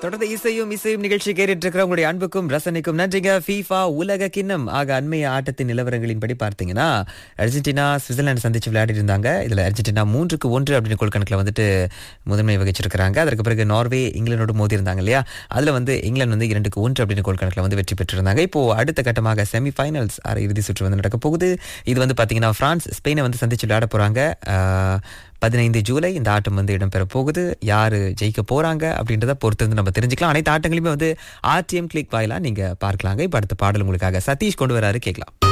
தொடர்ந்து இசையும் இசையும் நிகழ்ச்சி கேட்டுட்டு இருக்கிற உங்களுடைய அன்புக்கும் ரசனைக்கும் நன்றிங்க ஃபீஃபா உலக கிண்ணம் ஆக அண்மைய ஆட்டத்தின் நிலவரங்களின்படி பார்த்தீங்கன்னா அர்ஜென்டினா சுவிட்சர்லாந்து சந்திச்சு விளையாடி இருந்தாங்க இதுல அர்ஜென்டினா மூன்றுக்கு ஒன்று அப்படின்னு கோல் கணக்கில் வந்துட்டு முதன்மை வகிச்சிருக்கிறாங்க அதற்கு பிறகு நார்வே இங்கிலாந்தோடு மோதி இருந்தாங்க இல்லையா அதுல வந்து இங்கிலாந்து வந்து இரண்டுக்கு ஒன்று அப்படின்னு கோல் கணக்கில் வந்து வெற்றி பெற்றிருந்தாங்க இப்போ அடுத்த கட்டமாக செமி ஃபைனல்ஸ் இறுதி சுற்று வந்து நடக்க போகுது இது வந்து பார்த்தீங்கன்னா பிரான்ஸ் ஸ்பெயினை வந்து சந்திச்சு விளையாட போறாங்க ஆஹ், பதினைந்து ஜூலை இந்த ஆட்டம் வந்து இடம்பெற போகுது யாரு ஜெயிக்க போறாங்க அப்படின்றத பொறுத்து வந்து நம்ம தெரிஞ்சுக்கலாம் அனைத்து ஆட்டங்களையுமே வந்து ஆர்டிஎம் கிளிக் வாயிலா நீங்க பார்க்கலாங்க இப்ப அடுத்த பாடல் உங்களுக்காக சதீஷ் கொண்டு வராரு கேட்கலாம்